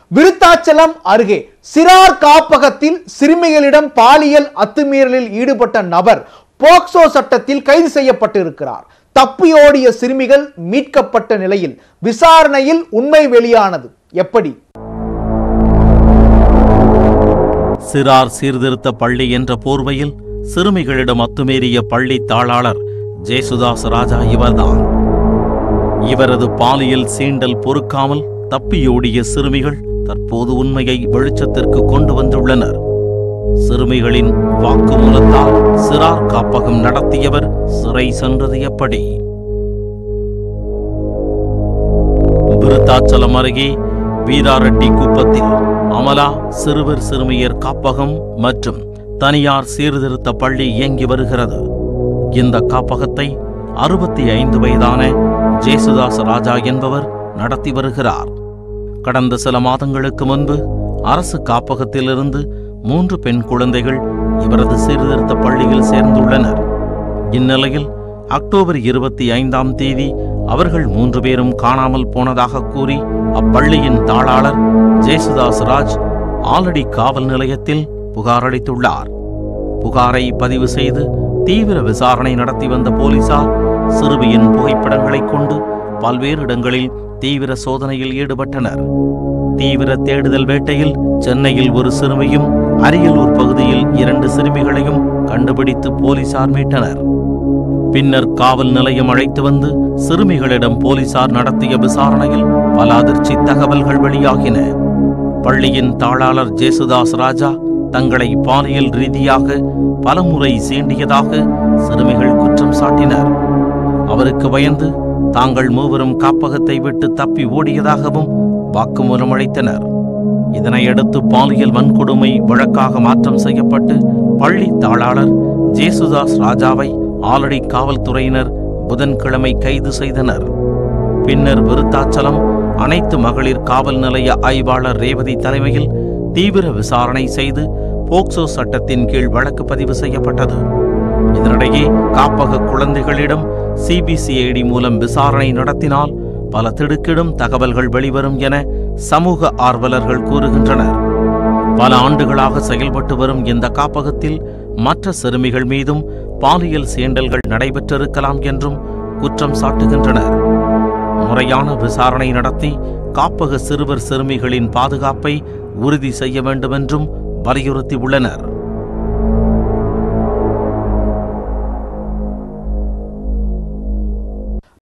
விருத்தாச்சலம் அருகே சிறார் காப்பகத்தில் சிறுமிகளிடம் பாலியல் அத்துமீறலில் ஈடுபட்ட நபர் போக்சோ சட்டத்தில் கைது செய்யப்பட்டிருக்கிறார் தப்பியோடிய சிறுமிகள் மீட்கப்பட்ட நிலையில் விசாரணையில் உண்மை வெளியானது எப்படி சிறார் சீர்திருத்த பள்ளி என்ற போர்வையில் சிறுமிகளிடம் அத்துமீறிய பள்ளி தாளாளர் ஜேசுதாஸ் ராஜா இவர்தான் இவரது பாலியல் சீண்டல் பொறுக்காமல் தப்பியோடிய சிறுமிகள் தற்போது உண்மையை வெளிச்சத்திற்கு கொண்டு வந்துள்ளனர் சிறுமிகளின் வாக்குமூலத்தால் சிறார் காப்பகம் நடத்தியவர் சிறை சென்றது எப்படி விருத்தாச்சலம் அருகே வீராரெட்டி குப்பத்தில் அமலா சிறுவர் சிறுமியர் காப்பகம் மற்றும் தனியார் சீர்திருத்த பள்ளி இயங்கி வருகிறது இந்த காப்பகத்தை அறுபத்தி ஐந்து வயதான ஜேசுதாஸ் ராஜா என்பவர் நடத்தி வருகிறார் கடந்த சில மாதங்களுக்கு முன்பு அரசு காப்பகத்திலிருந்து மூன்று பெண் குழந்தைகள் இவரது சீர்திருத்த பள்ளியில் சேர்ந்துள்ளனர் இந்நிலையில் அக்டோபர் இருபத்தி ஐந்தாம் தேதி அவர்கள் மூன்று பேரும் காணாமல் போனதாக கூறி அப்பள்ளியின் தாளாளர் ஜேசுதாஸ் ராஜ் ஆலடி காவல் நிலையத்தில் புகார் அளித்துள்ளார் புகாரை பதிவு செய்து தீவிர விசாரணை நடத்தி வந்த போலீசார் சிறுமியின் புகைப்படங்களைக் கொண்டு பல்வேறு இடங்களில் தீவிர சோதனையில் ஈடுபட்டனர் தீவிர தேடுதல் வேட்டையில் சென்னையில் ஒரு சிறுமியும் அரியலூர் பகுதியில் இரண்டு சிறுமிகளையும் கண்டுபிடித்து போலீசார் மீட்டனர் பின்னர் காவல் நிலையம் அழைத்து வந்து சிறுமிகளிடம் போலீசார் நடத்திய விசாரணையில் பல அதிர்ச்சி தகவல்கள் வெளியாகின பள்ளியின் தாளாளர் ஜேசுதாஸ் ராஜா தங்களை பாலியல் ரீதியாக பலமுறை சீண்டியதாக சிறுமிகள் குற்றம் சாட்டினர் அவருக்கு பயந்து தாங்கள் மூவரும் காப்பகத்தை விட்டு தப்பி ஓடியதாகவும் வாக்குமூலம் அளித்தனர் இதனையடுத்து பாலியல் வன்கொடுமை வழக்காக மாற்றம் செய்யப்பட்டு பள்ளி தாளாளர் ஜேசுதாஸ் ராஜாவை ஆலடி காவல்துறையினர் புதன்கிழமை கைது செய்தனர் பின்னர் விருத்தாச்சலம் அனைத்து மகளிர் காவல் நிலைய ஆய்வாளர் ரேவதி தலைமையில் தீவிர விசாரணை செய்து போக்சோ சட்டத்தின் கீழ் வழக்கு பதிவு செய்யப்பட்டது இதனிடையே காப்பக குழந்தைகளிடம் சிபிசிஐடி மூலம் விசாரணை நடத்தினால் பல திடுக்கிடும் தகவல்கள் வெளிவரும் என சமூக ஆர்வலர்கள் கூறுகின்றனர் பல ஆண்டுகளாக செயல்பட்டு வரும் இந்த காப்பகத்தில் மற்ற சிறுமிகள் மீதும் பாலியல் சீண்டல்கள் நடைபெற்றிருக்கலாம் என்றும் குற்றம் சாட்டுகின்றனர் முறையான விசாரணை நடத்தி காப்பக சிறுவர் சிறுமிகளின் பாதுகாப்பை உறுதி செய்ய வேண்டுமென்றும் வலியுறுத்தியுள்ளனர்